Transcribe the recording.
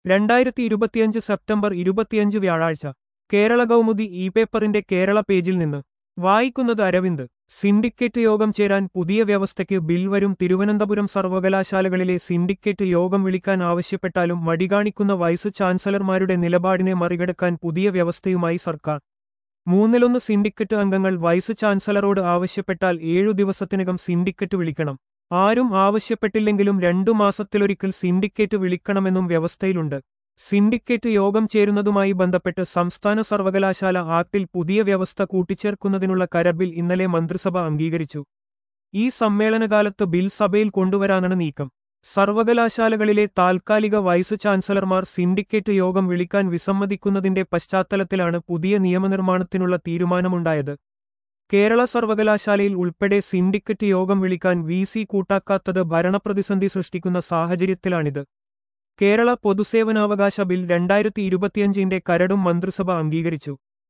രണ്ടായിരത്തി ഇരുപത്തിയഞ്ച് സെപ്റ്റംബർ ഇരുപത്തിയഞ്ച് വ്യാഴാഴ്ച കേരള കൗമുദി ഇ പേപ്പറിന്റെ കേരള പേജിൽ നിന്ന് വായിക്കുന്നത് അരവിന്ദ് സിൻഡിക്കേറ്റ് യോഗം ചേരാൻ പുതിയ വ്യവസ്ഥയ്ക്ക് ബിൽ വരും തിരുവനന്തപുരം സർവകലാശാലകളിലെ സിൻഡിക്കേറ്റ് യോഗം വിളിക്കാൻ ആവശ്യപ്പെട്ടാലും മടികാണിക്കുന്ന വൈസ് ചാൻസലർമാരുടെ നിലപാടിനെ മറികടക്കാൻ പുതിയ വ്യവസ്ഥയുമായി സർക്കാർ മൂന്നിലൊന്ന് സിൻഡിക്കറ്റ് അംഗങ്ങൾ വൈസ് ചാൻസലറോട് ആവശ്യപ്പെട്ടാൽ ഏഴു ദിവസത്തിനകം സിൻഡിക്കറ്റ് വിളിക്കണം ആരും ആവശ്യപ്പെട്ടില്ലെങ്കിലും രണ്ടു മാസത്തിലൊരിക്കൽ സിൻഡിക്കേറ്റ് വിളിക്കണമെന്നും വ്യവസ്ഥയിലുണ്ട് സിൻഡിക്കേറ്റ് യോഗം ചേരുന്നതുമായി ബന്ധപ്പെട്ട് സംസ്ഥാന സർവകലാശാല ആക്ടിൽ പുതിയ വ്യവസ്ഥ കൂട്ടിച്ചേർക്കുന്നതിനുള്ള കരബിൽ ഇന്നലെ മന്ത്രിസഭ അംഗീകരിച്ചു ഈ സമ്മേളനകാലത്ത് ബിൽ സഭയിൽ കൊണ്ടുവരാനാണ് നീക്കം സർവകലാശാലകളിലെ താൽക്കാലിക വൈസ് ചാൻസലർമാർ സിൻഡിക്കേറ്റ് യോഗം വിളിക്കാൻ വിസമ്മതിക്കുന്നതിന്റെ പശ്ചാത്തലത്തിലാണ് പുതിയ നിയമനിർമ്മാണത്തിനുള്ള തീരുമാനമുണ്ടായത് കേരള സർവകലാശാലയിൽ ഉൾപ്പെടെ സിൻഡിക്കറ്റ് യോഗം വിളിക്കാൻ വി സി കൂട്ടാക്കാത്തത് ഭരണപ്രതിസന്ധി സൃഷ്ടിക്കുന്ന സാഹചര്യത്തിലാണിത് കേരള പൊതുസേവനാവകാശ ബിൽ രണ്ടായിരത്തി ഇരുപത്തിയഞ്ചിന്റെ കരടും മന്ത്രിസഭ അംഗീകരിച്ചു